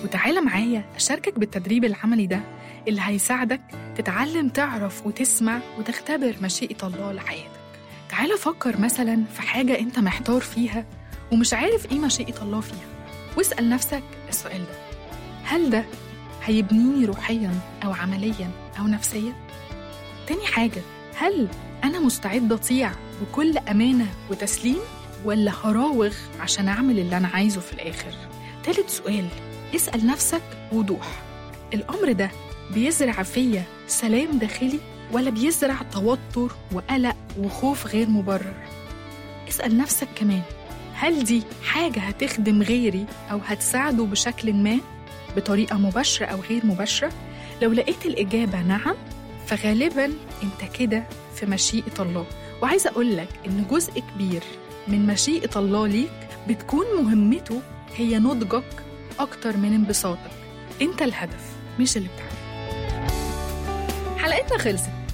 وتعالى معايا أشاركك بالتدريب العملي ده اللي هيساعدك تتعلم تعرف وتسمع وتختبر مشيئة الله لحياتك تعالى فكر مثلا في حاجة أنت محتار فيها ومش عارف إيه مشيئة الله فيها واسأل نفسك السؤال ده هل ده هيبنيني روحيا أو عمليا أو نفسيا؟ تاني حاجة هل أنا مستعدة أطيع بكل أمانة وتسليم ولا هراوغ عشان أعمل اللي أنا عايزه في الآخر؟ تالت سؤال اسأل نفسك وضوح الأمر ده بيزرع فيا سلام داخلي ولا بيزرع توتر وقلق وخوف غير مبرر اسأل نفسك كمان هل دي حاجة هتخدم غيري أو هتساعده بشكل ما بطريقة مباشرة أو غير مباشرة لو لقيت الإجابة نعم فغالبا أنت كده في مشيئة الله وعايزة أقول لك إن جزء كبير من مشيئة الله ليك بتكون مهمته هي نضجك أكتر من انبساطك أنت الهدف مش اللي بتعمله حلقتنا خلصت